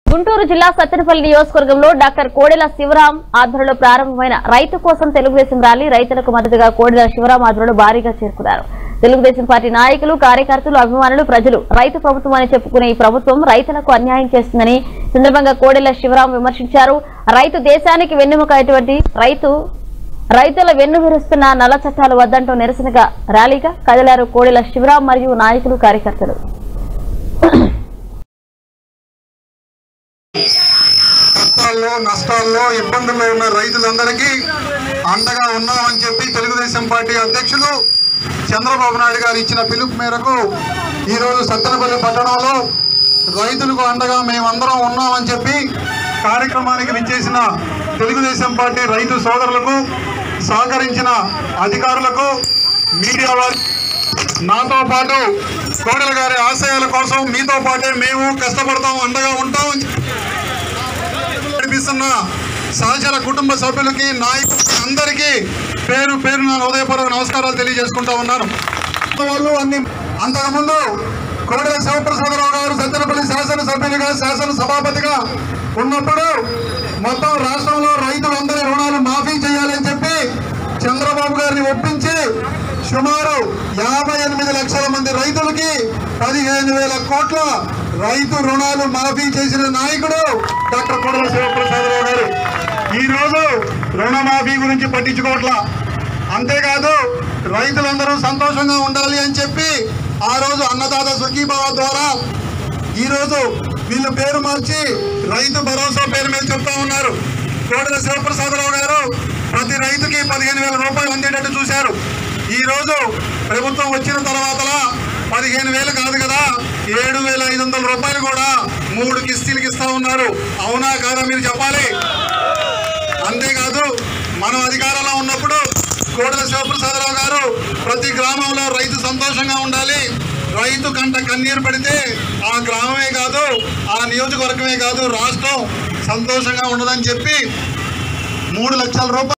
గుంటూరు జిల్లా సత్తెనపల్లి నియోజకవర్గంలో డాక్టర్ కోడెల శివరాం ఆధ్వర్యంలో ప్రారంభమైన రైతు కోసం తెలుగుదేశం ర్యాలీ రైతులకు మద్దతుగా కోడెల శివరాం ఆధ్వర్యంలో భారీగా చేరుకున్నారు తెలుగుదేశం పార్టీ నాయకులు కార్యకర్తలు అభిమానులు ప్రజలు రైతు ప్రభుత్వం అని చెప్పుకునే ఈ ప్రభుత్వం రైతులకు అన్యాయం చేస్తుందని ఈ సందర్భంగా కోడెల శివరాం విమర్శించారు రైతు దేశానికి వెన్నెముక అయినటువంటి రైతు రైతుల వెన్ను విరుస్తున్న నల్ల చట్టాలు వద్దంటూ నిరసనగా ర్యాలీగా కదిలారు కోడెల శివరాం మరియు నాయకులు కార్యకర్తలు కష్టాల్లో నష్టాల్లో ఇబ్బందుల్లో ఉన్న రైతులందరికీ అండగా ఉన్నామని చెప్పి తెలుగుదేశం పార్టీ అధ్యక్షులు చంద్రబాబు నాయుడు గారు ఇచ్చిన పిలుపు మేరకు ఈరోజు సత్తెనపల్లి పట్టణంలో రైతులకు అండగా మేమందరం ఉన్నామని చెప్పి కార్యక్రమానికి విచ్చేసిన తెలుగుదేశం పార్టీ రైతు సోదరులకు సహకరించిన అధికారులకు మీడియా వారి నాతో పాటు కోడల గారి ఆశయాల కోసం మీతో పాటే మేము కష్టపడతాం అండగా ఉంటాం నడిపిస్తున్న సహచర కుటుంబ సభ్యులకి నాయకులకి అందరికీ పేరు పేరు నా హృదయపూర్వక నమస్కారాలు తెలియజేసుకుంటా ఉన్నాను వాళ్ళు అన్ని అంతకుముందు కోడెల శివప్రసాదరావు గారు సత్తెనపల్లి శాసనసభ్యులుగా శాసన సభాపతిగా ఉన్నప్పుడు మొత్తం రాష్ట్రంలో రైతులందరి రుణాలు మాఫీ చేయాలని చెప్పి చంద్రబాబు గారిని ఒప్పించి సుమారు యాభై ఎనిమిది లక్షల మంది రైతులకి పదిహేను వేల కోట్ల రైతు రుణాలు మాఫీ చేసిన నాయకుడు డాక్టర్ కొడల శివప్రసాదరావు గారు ఈ రోజు రుణమాఫీ గురించి పట్టించుకోవట్లా అంతేకాదు రైతులందరూ సంతోషంగా ఉండాలి అని చెప్పి ఆ రోజు అన్నదాత సుఖీభావ ద్వారా ఈ రోజు వీళ్ళ పేరు మార్చి రైతు భరోసా పేరు మీద చెప్తా ఉన్నారు కోడెల శివప్రసాదరావు గారు ప్రతి రైతుకి పదిహేను వేల రూపాయలు అందేటట్టు చూశారు ఈ రోజు ప్రభుత్వం వచ్చిన తర్వాత పదిహేను వేలు కాదు కదా ఏడు వేల ఐదు వందల రూపాయలు కూడా మూడు కిస్తీలకు ఇస్తా ఉన్నారు అవునా కాదా మీరు చెప్పాలి అంతేకాదు మనం అధికారంలో ఉన్నప్పుడు కోడెల శివప్రసాదరావు గారు ప్రతి గ్రామంలో రైతు సంతోషంగా ఉండాలి రైతు కంట కన్నీరు పడితే ఆ గ్రామమే కాదు ఆ నియోజకవర్గమే కాదు రాష్ట్రం సంతోషంగా ఉండదని చెప్పి మూడు లక్షల రూపాయలు